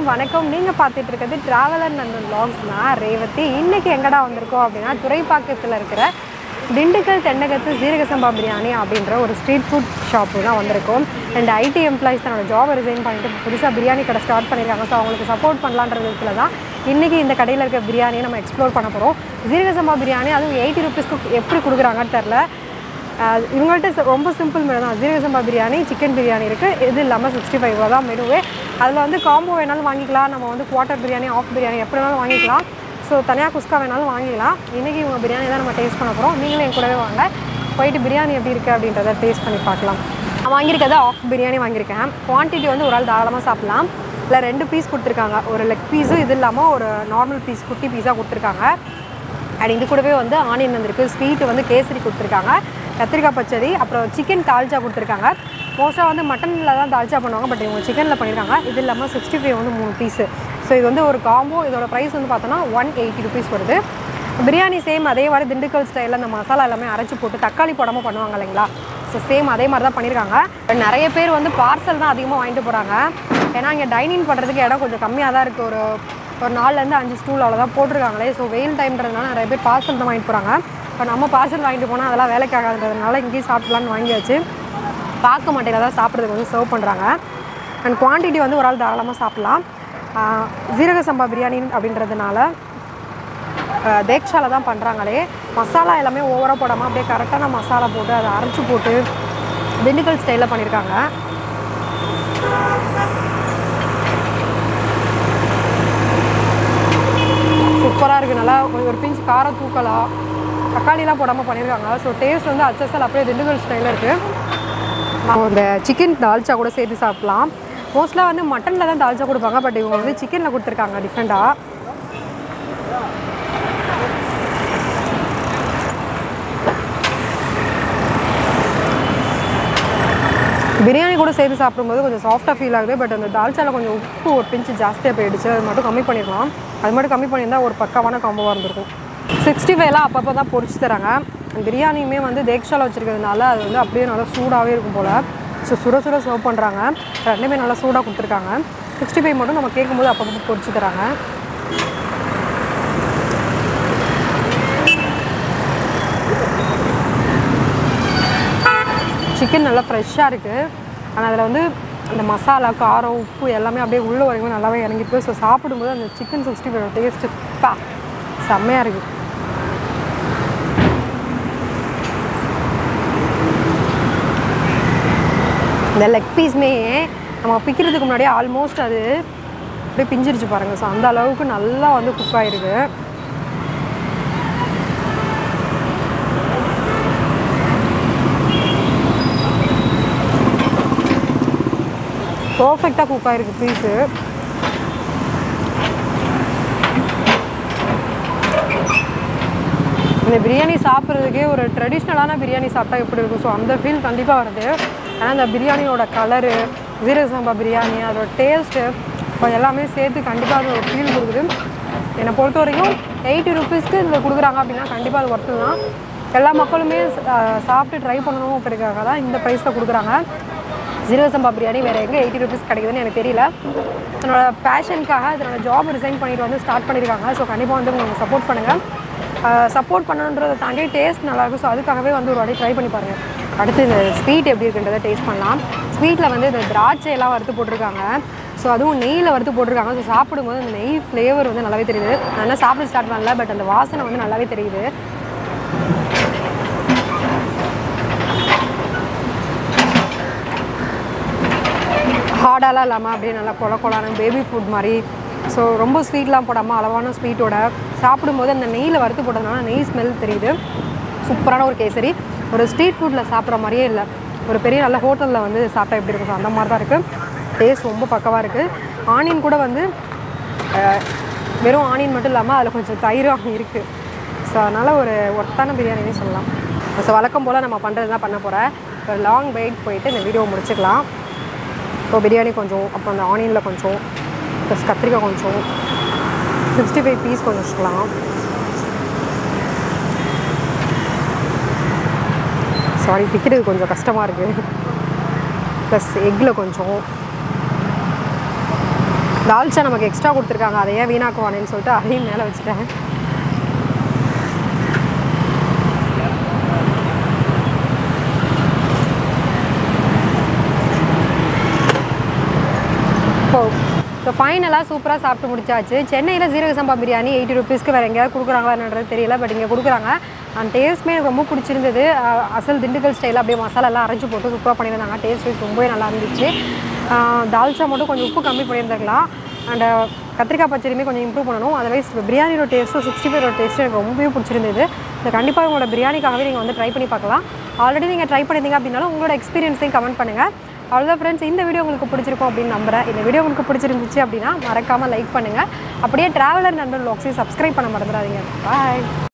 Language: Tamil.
வணக்கம் நீங்கள் பார்த்துட்டு இருக்கிறது ட்ராவலர் நண்பன் vlogs நான் ரேவதி இன்னைக்கு எங்கடா வந்திருக்கோம் அப்படின்னா துறைப்பாக்கத்தில் இருக்கிற திண்டுக்கல் தென்னகத்து சீரக சம்பா பிரியாணி அப்படின்ற ஒரு ஸ்ட்ரீட் ஃபுட் ஷாப்பு தான் வந்திருக்கோம் அண்ட் ஐடி எம்ப்ளாயிஸ் தன்னோட ஜாபை ரிசைன் பண்ணிட்டு புதுசாக பிரியாணி கடை ஸ்டார்ட் பண்ணியிருக்காங்க ஸோ அவங்களுக்கு சப்போர்ட் பண்ணலான்ற விதத்தில் தான் இன்றைக்கி இந்த கடையில் இருக்க பிரியாணியை நம்ம எக்ஸ்ப்ளோர் பண்ண போகிறோம் சீரக சம்பா பிரியாணி அதுவும் எயிட்டி ருபீஸ்க்கு எப்படி கொடுக்குறாங்கன்னு தெரில ஆஹ் இவங்கள்ட்ட ச- ரொம்ப சிம்பிள் மெனு தான் ஜீரக சம்பா பிரியாணி சிக்கன் பிரியாணி இருக்குது இது இல்லாமல் சிக்ஸ்டி ஃபைவ் தான் மெனுவே அதில் வந்து காம்போ வேணாலும் வாங்கிக்கலாம் நம்ம வந்து குவார்ட்டர் பிரியாணி ஆஃப் பிரியாணி எப்படி வேணாலும் வாங்கிக்கலாம் ஸோ தனியாக குஸ்கா வேணாலும் வாங்கிக்கலாம் இன்றைக்கி இவங்க பிரியாணி தான் நம்ம டேஸ்ட் பண்ண போகிறோம் நீங்களும் என் கூடவே வாங்க போயிட்டு பிரியாணி எப்படி இருக்குது அப்படின்றத டேஸ்ட் பண்ணி பார்க்கலாம் நான் வாங்கியிருக்கிறது ஆஃப் பிரியாணி வாங்கியிருக்கேன் குவான்டிட்டி வந்து ஒரு ஆள் தாராளமாக சாப்பிட்லாம் இல்லை ரெண்டு பீஸ் கொடுத்துருக்காங்க ஒரு லெக் பீஸும் இது இல்லாமல் ஒரு நார்மல் பீஸ் குட்டி பீஸாக கொடுத்துருக்காங்க அண்ட் இது கூடவே வந்து ஆனியன் வந்திருக்கு ஸ்வீட் வந்து கேசரி கொடுத்துருக்காங்க கத்திரிக்காய் பச்சடி அப்புறம் சிக்கன் தால்ச்சா கொடுத்துருக்காங்க மோஸ்ட்டாக வந்து மட்டனில் தான் தால்ச்சா பண்ணுவாங்க பட் இவங்க சிக்கனில் பண்ணியிருக்காங்க இது இல்லாமல் சிக்ஸ்டி ஃபைவ் வந்து மூணு பீஸு ஸோ இது வந்து ஒரு காம்போ இதோட ப்ரைஸ் வந்து பார்த்தோன்னா ஒன் எயிட்டி ருபீஸ் வருது பிரியாணி சேம் அதே மாதிரி திண்டுக்கல் ஸ்டைலில் அந்த மசாலா எல்லாமே அரைச்சி போட்டு தக்காளி போடாமல் பண்ணுவாங்க இல்லைங்களா ஸோ சேம் அதே மாதிரி தான் பண்ணியிருக்காங்க But நிறைய பேர் வந்து பார்சல் தான் அதிகமாக வாங்கிட்டு போகிறாங்க ஏன்னா இங்கே டைனிங் பண்ணுறதுக்கு இடம் கொஞ்சம் கம்மியாக தான் இருக்குது ஒரு ஒரு நாலுலேருந்து அஞ்சு ஸ்டூல் அவ்வளோதான் போட்டிருக்காங்களே ஸோ வெயில் டைம்ன்றதுனால நிறைய பேர் பார்சல் தான் வாங்கிட்டு போகிறாங்க இப்போ நம்ம பார்சல் வாங்கிட்டு போனால் அதெல்லாம் வேலைக்கு ஆகாதுன்றதுனால இங்கேயும் சாப்பிட்லான்னு வாங்கியாச்சு பார்க்க மாட்டேங்க தான் சாப்பிட்றதுக்கு வந்து சர்வ் பண்ணுறாங்க அண்ட் குவான்டிட்டி வந்து ஒரு ஆள் தாராளமாக சாப்பிட்லாம் ஆஹ் ஜீரக சம்பா பிரியாணி அப்படின்றதுனால ஆஹ் தேக்ஷால தான் பண்ணுறாங்களே மசாலா எல்லாமே ஓவராக போடாமல் அப்படியே கரெக்டான மசாலா போட்டு அதை அரைச்சி போட்டு திண்டுக்கல் ஸ்டைலில் பண்ணியிருக்காங்க சூப்பராக இருக்குது நல்லா கொஞ்சம் ஒரு பிஞ்ச் காரம் தூக்கலா தக்காளிலாம் போடாமல் பண்ணியிருக்காங்க ஸோ டேஸ்ட் வந்து அச்சசல் அப்படியே திண்டுக்கல் ஸ்டைலில் இருக்குது இந்த சிக்கன் தால்ச்சா கூட சேர்த்து சாப்பிட்லாம் மோஸ்ட்லாக வந்து மட்டனில் தான் தால்ச்சா கொடுப்பாங்க பட் இவங்க வந்து சிக்கனில் கொடுத்துருக்காங்க டிஃப்ரெண்ட்டாக பிரியாணி கூட சேர்த்து சாப்பிடும்போது கொஞ்சம் சாஃப்டாக ஃபீல் ஆகுது பட் அந்த தால்ச்சாவில் கொஞ்சம் உப்பு ஒரு பிஞ்சு ஜாஸ்தியாக போயிடுச்சு அது மட்டும் கம்மி பண்ணிடலாம் அது மட்டும் கம்மி பண்ணியிருந்தா ஒரு பக்காவான காம்போவாக இருந்திருக்கும் சிக்ஸ்டி ஃபைவ்லாம் அப்பப்போ தான் பொரிச்சு தராங்க பிரியாணியுமே வந்து தேக்ஷாவில் வச்சுருக்கிறதுனால அது வந்து அப்படியே நல்லா சூடாகவே இருக்கும் போல் ஸோ சுட சுட சர்வ் பண்ணுறாங்க ரெண்டுமே நல்லா சூடாக கொடுத்துருக்காங்க சிக்ஸ்டி ஃபைவ் மட்டும் நம்ம கேட்கும்போது அப்பப்போ பொரிச்சு தராங்க சிக்கன் நல்லா ஃப்ரெஷ்ஷாக இருக்குது ஆனால் அதில் வந்து அந்த மசாலா காரம் உப்பு எல்லாமே அப்படியே உள்ளே வரைக்கும் நல்லாவே இறங்கிருக்கு ஸோ சாப்பிடும்போது அந்த சிக்கன் சிக்ஸ்டி ஃபைவ் டேஸ்ட்டு பா செம்மையாக இருக்குது இந்த லெக் பீஸ்மே நம்ம பிக்கிறதுக்கு முன்னாடியே ஆல்மோஸ்ட் அது அப்படியே பிஞ்சிருச்சு பாருங்கள் ஸோ அந்த அளவுக்கு நல்லா வந்து குக் ஆகிருக்கு பர்ஃபெக்டாக குக் ஆகிருக்கு பீஸு இந்த பிரியாணி சாப்பிட்றதுக்கே ஒரு ட்ரெடிஷ்னலான பிரியாணி சாப்பிட்டா எப்படி இருக்கும் ஸோ அந்த ஃபீல் கண்டிப்பாக வருது ஏன்னா அந்த பிரியாணியோட கலரு ஜீரக சம்பா பிரியாணி அதோட டேஸ்ட்டு இப்போ எல்லாமே சேர்த்து கண்டிப்பாக அது ஒரு ஃபீல் கொடுக்குது என்னை பொறுத்த வரைக்கும் எயிட்டி ருபீஸ்க்கு இதில் கொடுக்குறாங்க அப்படின்னா கண்டிப்பாக அது ஒர்த்து தான் எல்லா மக்களுமே அஹ், சாப்பிட்டு ட்ரை பண்ணணும் அப்படிங்கிறதுக்காக தான் இந்த ப்ரைஸில் கொடுக்குறாங்க ஜீரக சம்பா பிரியாணி வேறு எங்கே எயிட்டி ருபீஸ் கிடைக்குதுன்னு எனக்கு தெரியல என்னோட பேஷனுக்காக இதனோட ஜாப் ரிசைன் பண்ணிட்டு வந்து ஸ்டார்ட் பண்ணியிருக்காங்க ஸோ கண்டிப்பாக வந்து உங்களுக்கு சப்போர்ட் பண்ணுங்கள் சப்போர்ட் பண்ணணுன்றதை தாண்டி டேஸ்ட் நல்லாயிருக்கும் ஸோ அதுக்காகவே வந்து ஒரு வாட்டி ட்ரை பண்ணி பாருங்கள் அடுத்து இந்த ஸ்வீட் எப்படி இருக்குன்றதை டேஸ்ட் பண்ணலாம் ஸ்வீட்டில் வந்து இந்த திராட்சை எல்லாம் வறுத்து போட்டிருக்காங்க ஸோ அதுவும் நெய்யில் வறுத்து போட்டிருக்காங்க ஸோ சாப்பிடும்போது அந்த நெய் ஃப்ளேவர் வந்து நல்லாவே தெரியுது நான் என்ன சாப்பிட ஸ்டார்ட் பண்ணல பட் அந்த வாசனை வந்து நல்லாவே தெரியுது ஹார்டாலாம் இல்லாமல் அப்படியே நல்லா கொல கொலான பேபி ஃபுட் மாதிரி ஸோ ரொம்ப ஸ்வீட்லாம் போடாமல் அளவான ஸ்வீட்டோட சாப்பிடும்போது அந்த நெய்யில் வறுத்து போட்டதுனால நெய் ஸ்மெல் தெரியுது சூப்பரான ஒரு கேசரி ஒரு ஸ்ட்ரீட் ஃபுட்டில் சாப்பிட்ற மாதிரியே இல்லை ஒரு பெரிய நல்ல ஹோட்டலில் வந்து சாப்பிட்டா எப்படி இருக்கும் ஸோ அந்த மாதிரி தான் இருக்குது டேஸ்ட் ரொம்ப பக்கவாக இருக்குது ஆனியன் கூட வந்து அஹ், வெறும் ஆனியன் மட்டும் இல்லாமல் அதில் கொஞ்சம் தயிரும் இருக்குது ஸோ அதனால் ஒரு ஒர்த்தான பிரியாணினே சொல்லலாம் ஸோ வழக்கம் போல் நம்ம பண்ணுறது தான் பண்ண போகிறேன் ஒரு லாங் வெயிட் போயிட்டு இந்த வீடியோ முடிச்சுக்கலாம் இப்போ பிரியாணி கொஞ்சம் அப்புறம் அந்த ஆனியனில் கொஞ்சம் ப்ளஸ் கத்திரிக்காய் கொஞ்சம் சிக்ஸ்டி ஃபைவ் பீஸ் கொஞ்சம் வச்சுக்கலாம் சாரி பிக்கிறது கொஞ்சம் கஷ்டமாக இருக்குது ப்ளஸ் எக்கில் கொஞ்சம் தால்ச்சா நமக்கு எக்ஸ்ட்ரா கொடுத்துருக்காங்க அதை ஏன் வீணாக்குவானேன்னு சொல்லிட்டு அதையும் மேலே வச்சுட்டேன் இப்போ ஸோ ஃபைனலாக சூப்பராக சாப்பிட்டு முடிச்சாச்சு சென்னையில் ஜீரக சம்பா பிரியாணி எயிட்டி ருபீஸ்க்கு வேறு எங்கேயாவது கொடுக்குறாங்களா என்னன்றது தெரியல பட் இங்கே கொடுக்குறாங்க அந்த டேஸ்ட்மே எனக்கு ரொம்ப பிடிச்சிருந்தது அஹ் அசல் திண்டுக்கல் ஸ்டைலில் அப்படியே மசாலா எல்லாம் அரைச்சி போட்டு சூப்பராக பண்ணியிருந்தாங்க டேஸ்ட் வைஸ் ரொம்பவே நல்லா இருந்துச்சு அஹ் தால்ச்சா மட்டும் கொஞ்சம் உப்பு கம்மி பண்ணியிருந்திருக்கலாம் அண்ட் கத்திரிக்காய் பச்சடியுமே கொஞ்சம் இம்ப்ரூவ் பண்ணணும் அதர்வைஸ் பிரியாணியோட டேஸ்ட்டும் சிக்ஸ்டி ஃபைவோட டேஸ்ட்டும் எனக்கு ரொம்பவே பிடிச்சிருந்தது ஸோ கண்டிப்பாக உங்களோட பிரியாணிக்காகவே நீங்கள் வந்து ட்ரை பண்ணி பார்க்கலாம் ஆல்ரெடி நீங்கள் ட்ரை பண்ணியிருந்தீங்க அப்படின்னாலும் உங்களோட எக்ஸ்பீரியன்ஸையும் கமெண்ட் பண்ணுங்கள் அவ்வளோதான் ஃப்ரெண்ட்ஸ் இந்த வீடியோ உங்களுக்கு பிடிச்சிருக்கும் அப்படின்னு நம்புறேன் இந்த வீடியோ உங்களுக்கு பிடிச்சிருந்துச்சு அப்படின்னா மறக்காமல் லைக் பண்ணுங்கள் அப்படியே ட்ராவலர் நண்பர் வ்ளாக்ஸையும் சப்ஸ்கிரைப் பண்ண மறந்துடாதீங்க பாய்